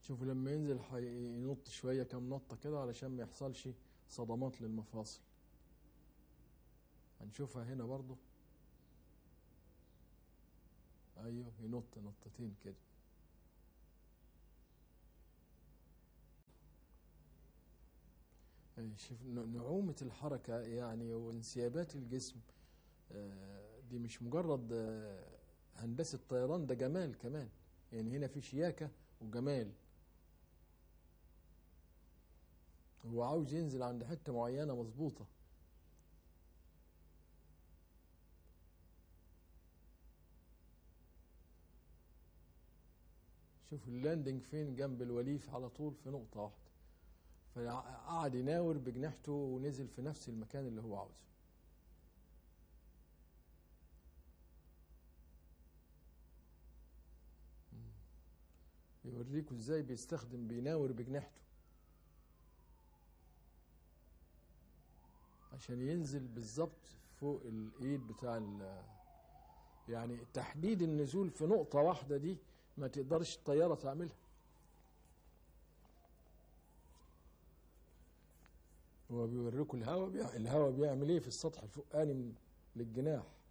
شوفوا لما ينزل حي- ينط شوية كم نطة كده علشان ما يحصلش صدمات للمفاصل هنشوفها هنا برضو ايوه ينط نطتين كده أي شوف ن- نعومة الحركة يعني وانسيابات الجسم آه، دي مش مجرد آه، هندسة طيران ده جمال كمان يعني هنا في شياكة وجمال هو عاوز ينزل عند حتة معينة مظبوطة شوف اللاندنج فين جنب الوليف على طول في نقطة واحدة فقعد يناور بجناحته ونزل في نفس المكان اللي هو عاوزه يوريكوا ازاي بيستخدم بيناور بجناحته عشان ينزل بالظبط فوق الايد بتاع ال- يعني تحديد النزول في نقطة واحدة دي ما تقدرش الطيارة تعملها هو بيوريكوا الهواء بيع... الهواء بيعمل ايه في السطح الفوقاني من- للجناح